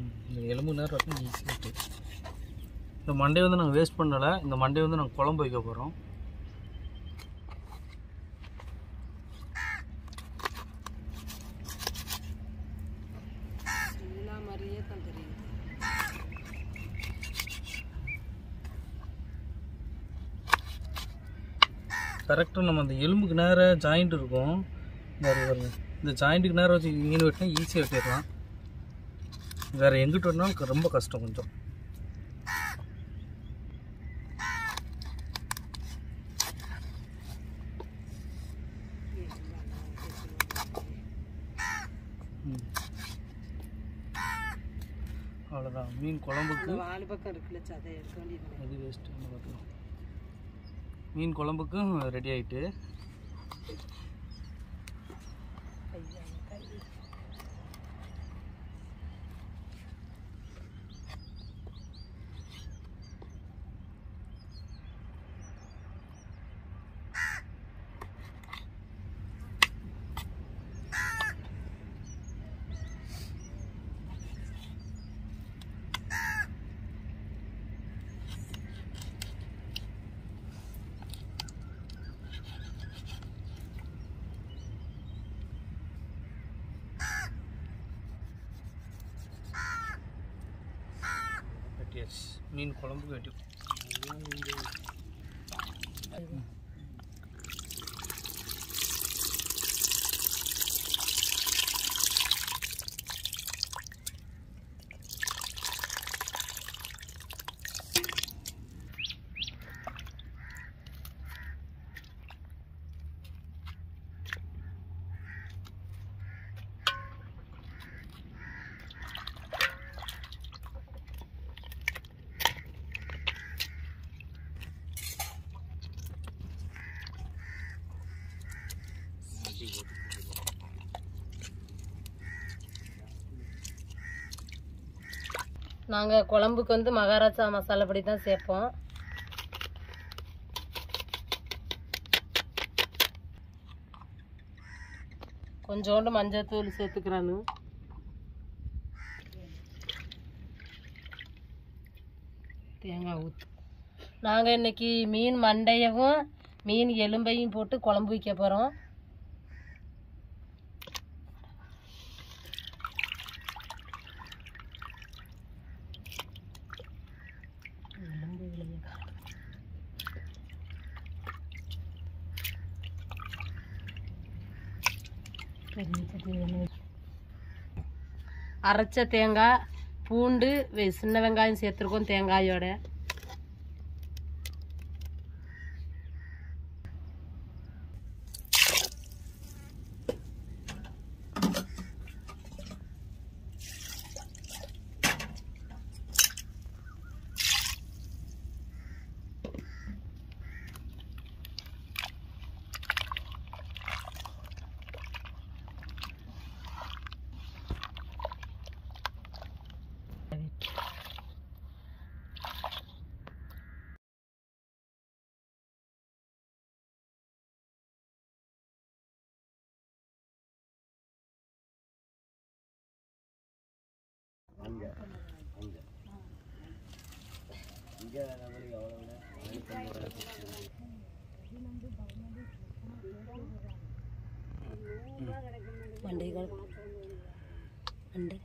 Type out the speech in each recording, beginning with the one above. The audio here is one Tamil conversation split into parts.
இந்த எலும்பு நேரம் இருக்கும் ஈஸியாக இந்த மண்டே வந்து நாங்கள் வேஸ்ட் பண்ணலை இந்த மண்டே வந்து நாங்கள் குழம்பு வைக்க போகிறோம் எல்லா மாதிரியே தான் தெரியுது கரெக்டாக நம்ம அந்த எலும்புக்கு நேராக ஜாயிண்ட் இருக்கும் இந்த இருக்கு பாருங்க இந்த ஜாயிண்ட்டுக்கு நேரம் வச்சு இங்கே வெட்டினா ஈஸியாக வெட்டிடலாம் வேறு எங்கிட்ட வெட்டினாலும் ரொம்ப கஷ்டம் கொஞ்சம் ம். அவ்வளோதான் மீன் குழம்புக்கு அந்த வாலு பக்கம் இருக்குல்ல சதை எடுக்க வேண்டியது அது வேஸ்ட்டு என்ன பார்த்துக்கலாம் மீன் குழம்புக்கும் ரெடி ஆயிட்டு வெட்டியாச்சு மீன் குழம்புக்கு வெட்டி நாங்கள் குழம்புக்கு வந்து மகாராஜா மசாலாப்படி தான் சேர்ப்போம் கொஞ்சோண்டு மஞ்சள் சேர்த்துக்கிறானு தேங்காய் ஊற்று நாங்கள் இன்னைக்கு மீன் மண்டையவும் மீன் எலும்பையும் போட்டு குழம்பு வைக்க போகிறோம் அரைச்ச தேங்காய் பூண்டு வெ- சின்ன வெங்காயம் சேர்த்துருக்கோம் தேங்காயோட மண்டைகள் மண்டை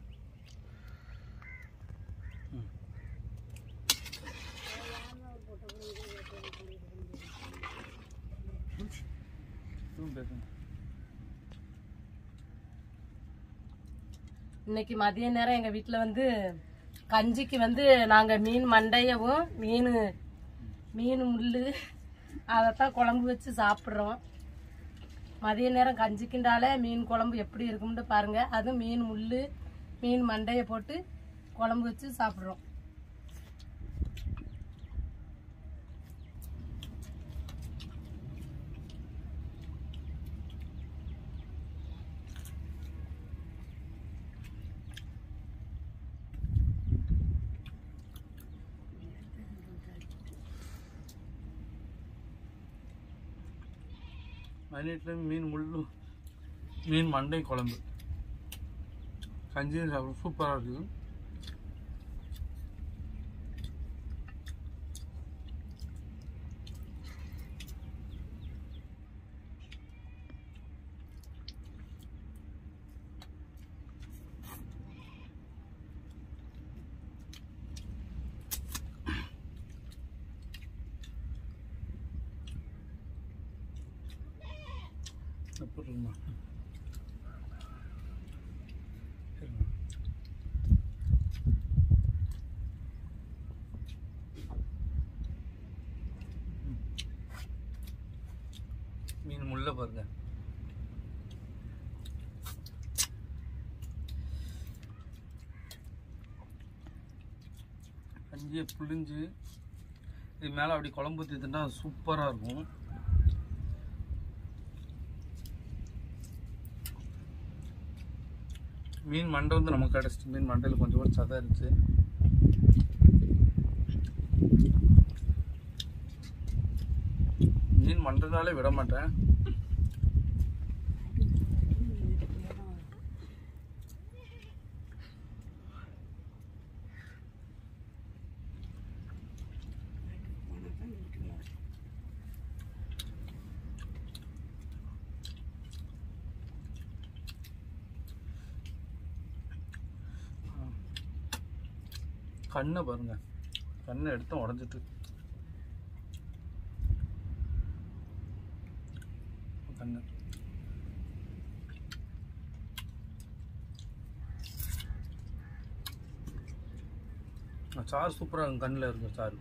இன்னைக்கு மதிய நேரம் எங்கள் வீட்டில் வந்து கஞ்சிக்கு வந்து நாங்கள் மீன் மண்டையவும் மீன் மீன் முள் அதைத்தான் குழம்பு வச்சு சாப்பிட்றோம் மதிய நேரம் கஞ்சிக்கிண்டாலே மீன் குழம்பு எப்படி இருக்கும்னு பாருங்க அதுவும் மீன் முள் மீன் மண்டையை போட்டு குழம்பு வச்சு சாப்பிட்றோம் மதியத்தில் மீன் முள்ளு மீன் மண்டை குழம்பு கஞ்சி சாப்பிடும் சூப்பராக இருக்குது எப்படி இருக்குமா மீன் முள்ள பாருங்க கஞ்சியை புழிஞ்சு இது மேலே அப்படி குழம்பு ஊற்றிட்டுனா சூப்பராக இருக்கும் மீன் மண்டை வந்து நமக்கு கிடச்சிட்டு மீன் மண்டையில் கொஞ்சம் கூட சதை இருந்துச்சு மீன் மண்டைனாலே விட மாட்டேன் கண்ணை பாருங்க கண்ணை எடுத்து உடஞ்சிட்டு கண்ணு ஆ, சாறு சூப்பராக இருக்கும் கண்ணில் இருக்கு சாறு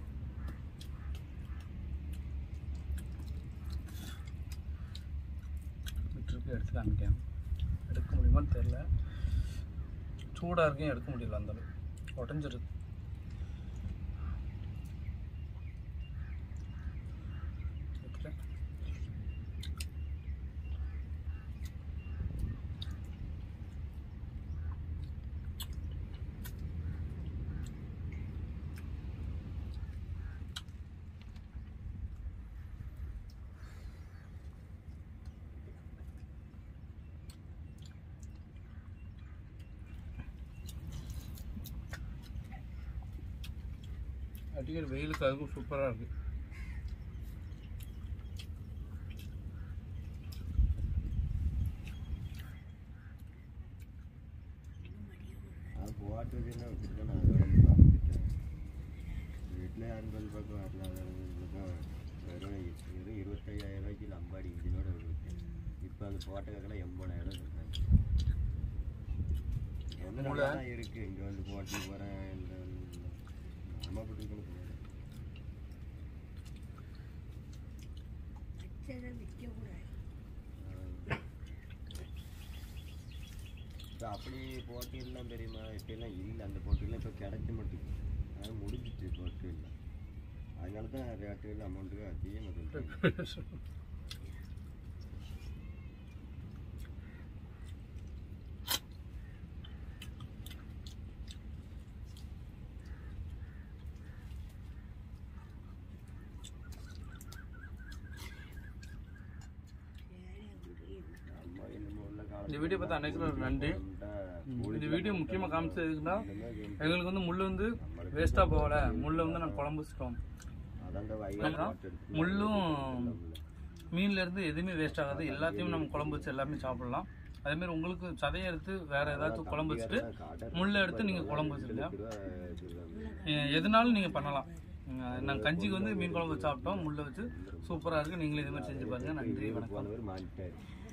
விட்டுருக்கு எடுத்து காமிக்கேன் எடுக்க முடியுமான்னு தெரில சூடாக இருக்கேன் எடுக்க முடியல அந்த அளவு உடஞ்சிருக்கு எடுத்துட்டேன். அடிக்கிற வெயிலுக்கு அதுக்கும் சூப்பராக இருக்கு அது போட்டதுன்னா வச்சுட்டு நான் அதை வந்து பார்த்துட்டேன் வீட்டில் அன்பல் பக்கம் வரலாதவங்களுக்கும் வெறும் இ- வெறும் இருபத்தையாயிரம் ரூபாய்க்கு லம்பாடி இன்ஜினோட விட்டேன் இப்போ அந்த போட்டதுக்கெல்லாம் எண்பதாயிரம் சொல்கிறாங்க ஒன்று மூளை? நல்லா தான் இருக்குது இங்கே வந்து போட்டு போகிறேன் இந்த நாமப்பட்டினத்துக்கு போகிறேன் இப்போ அப்படி போட்டியெல்லாம் தெரியுமா இப்போலாம் இல்லை அந்த போட்டியெல்லாம் இப்போ கிடைக்க மாட்டேங்குது அது முடிஞ்சிட்டு போட்டியில் அதனால தான் ரேட்டு அமௌண்ட்டு அதிகமாக சொல்லிட்டு நம்ம என்னமோ உள்ள காலத்துல இந்த வீடியோ பார்த்து அன்னைக்கு ஒரு நன்றி ம், இந்த வீடியோ முக்கியமாக காமிச்சதுக்குன்னா எங்களுக்கு வந்து முள் வந்து வேஸ்ட்டாக போகல முள்ளை வந்து நாங்கள் குழம்பு வச்சிட்டோம் அதான் இந்த வயல் ஆமா. போட்டு எடுத்து முள்ளும் மீன்ல இருந்து எதுவுமே வேஸ்ட் ஆகாது எல்லாத்தையும் நம்ம குழம்பு வச்சு எல்லாமே சாப்பிடலாம் அதே மாதிரி உங்களுக்கு சதையை எடுத்து வேற ஏதாச்சும் குழம்பு வச்சுட்டு முள்ளை எடுத்து நீங்க குழம்பு வச்சுருங்க அஹ் எதுனாலும் நீங்க பண்ணலாம் அஹ் நாங்க கஞ்சிக்கு வந்து மீன் குழம்பு வச்சு சாப்பிட்டோம் முள்ளை வச்சு சூப்பரா இருக்கு நீங்களும் இது மாதிரி செஞ்சு பாருங்க நன்றி வணக்கம் போனவர் மாட்டிட்டாரு